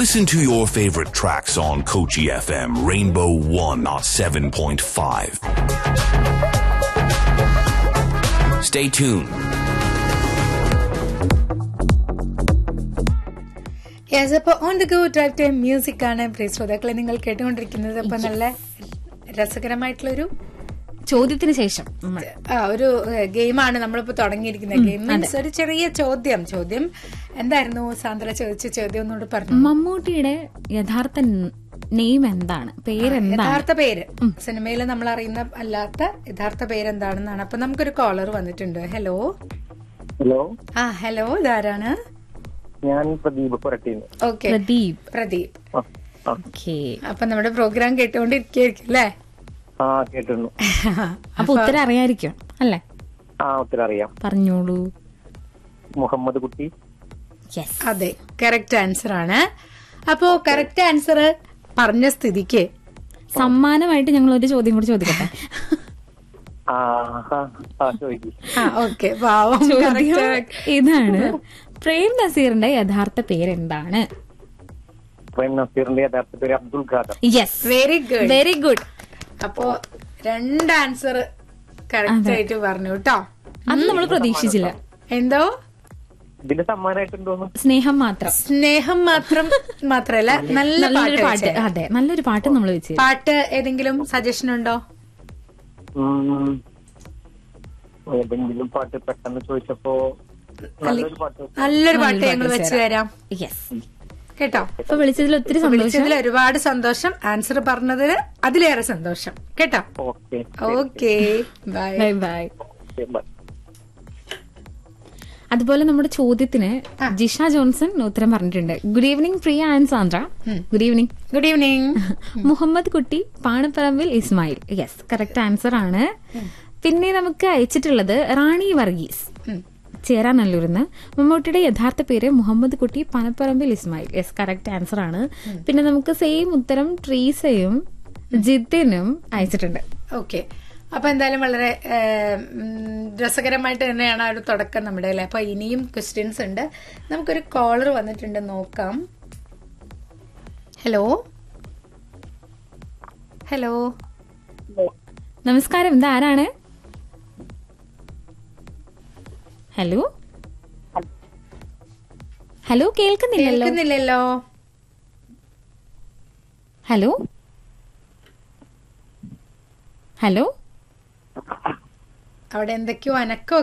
Listen to your favorite tracks on Kochi FM Rainbow 107.5. Stay tuned. Yes അപ്പൊ on the go drive time music ആണ് പ്രിയ ശ്രോതാക്കളെ നിങ്ങൾ കേട്ടുകൊണ്ടിരിക്കുന്നത് അപ്പൊ നല്ല രസകരമായിട്ടുള്ള ഒരു ചോദ്യത്തിന് ശേഷം നമ്മൾ ആ ഒരു ഗെയിമാണ് നമ്മളിപ്പോ തുടങ്ങിയിരിക്കുന്ന ഗെയിം മീൻസ് ഒരു ചെറിയ ചോദ്യം ചോദ്യം എന്തായിരുന്നു സാന്ദ്ര ചോദിച്ച ചോദ്യം ഒന്നുകൂടി പറഞ്ഞു മമ്മൂട്ടിയുടെ യഥാർത്ഥ നെയിം എന്താണ് പേരെന്താണ് യഥാർത്ഥ പേര് സിനിമയിൽ നമ്മൾ അറിയുന്ന അല്ലാത്ത യഥാർത്ഥ പേര് എന്താണെന്നാണ് അപ്പൊ നമുക്കൊരു കോളർ വന്നിട്ടുണ്ട് ഹലോ ഹലോ ആ ഹലോ ഇതാരാണ് ഞാൻ പ്രദീപ് പുരട്ടീന്ന് ഓക്കെ പ്രദീപ് പ്രദീപ് ആ, ആ, ഓക്കെ അപ്പൊ നമ്മുടെ പ്രോഗ്രാം കേട്ടുകൊണ്ടിരിക്കുകയായിരിക്കും അല്ലേ ആ കേട്ടിരുന്നു അപ്പൊ ഉത്തരം അറിയായിരിക്കും അല്ലേ ആ ഉത്തരം അറിയാം പറഞ്ഞോളൂ മുഹമ്മദ് കുട്ടി യെസ് അതെ കറക്റ്റ് ആൻസർ ആണ് അപ്പോ കറക്റ്റ് ആൻസർ പറഞ്ഞ സ്ഥിതിക്ക് സമ്മാനമായിട്ട് ഞങ്ങൾ ഒരു ചോദ്യം കൂടി ചോദിക്കട്ടെ ആ ആ, ആ ചോദിക്കും ആ ഓക്കെ പാവം ചോദ്യം correct. ഇതാണ് പ്രേം നസീറിന്റെ യഥാർത്ഥ പേരെന്താണ് പ്രേം നസീറിന്റെ യഥാർത്ഥ പേര് Abdul Khader yes very good very good അപ്പോ രണ്ട് ആൻസർ കറക്റ്റ് ആയിട്ട് പറഞ്ഞു കേട്ടോ അത് നമ്മൾ പ്രതീക്ഷിച്ചില്ല എന്തോ ഇതിന്റെ സമ്മാനമായിട്ടുണ്ടോന്ന് സ്നേഹം മാത്രം സ്നേഹം മാത്രം മാത്രല്ല നല്ല നല്ലൊരു പാട്ട് പാട്ട് വെച്ചേ. അതെ നല്ലൊരു പാട്ട് നമ്മൾ വെച്ച് പാട്ട് ഏതെങ്കിലും സജഷൻ ഉണ്ടോ ഉം, ഏതെങ്കിലും പാട്ട് പെട്ടെന്ന് ചോദിച്ചപ്പോ നല്ലൊരു പാട്ട് നല്ലൊരു പാട്ട് നല്ലൊരു ഞങ്ങൾ പാട്ട് വെച്ച് വെച്ച് തരാം യെസ് കേട്ടോ അപ്പൊ വിളിച്ചതിൽ ഒത്തിരി സന്തോഷം വിളിച്ചതിൽ ഒരുപാട് സന്തോഷം ആൻസർ പറഞ്ഞതിന് അതിലേറെ സന്തോഷം കേട്ടോ okay okay bye bye bye bye അതുപോലെ നമ്മുടെ ചോദ്യത്തിന് ജിഷ ജോൺസൺ ഉത്തരം പറഞ്ഞിട്ടുണ്ട് good evening Priya and Sandra good evening good evening Muhammad Kutty Panapparambil Ismail yes correct answer ആണ് പിന്നെ നമുക്ക് അയച്ചിട്ടുള്ളത് റാണി വർഗീസ് ചേരാനല്ലൂരിന്ന് മമ്മൂട്ടിയുടെ യഥാർത്ഥ പേര് Muhammad Kutty Panapparambil Ismail yes correct answer ആണ് പിന്നെ നമുക്ക് സെയിം ഉത്തരം ട്രീസയും ജിത്തിനും അയച്ചിട്ടുണ്ട് ഓക്കെ അപ്പൊ എന്തായാലും വളരെ ഏം, ഉം, രസകരമായിട്ട് തന്നെയാണ് ആ ഒരു തുടക്കം നമ്മുടെ അല്ലേ അപ്പൊ ഇനിയും ക്വസ്റ്റ്യൻസ് ഉണ്ട് നമുക്കൊരു കോളർ വന്നിട്ടുണ്ട് നോക്കാം ഹലോ ഹലോ നമസ്കാരം ഇത് ആരാണ് ഹലോ ഹലോ കേൾക്കുന്നില്ലല്ലോ കേൾക്കുന്നില്ലല്ലോ ഹലോ ഹലോ അവിടെ എന്തൊക്കെയോ അനക്കോ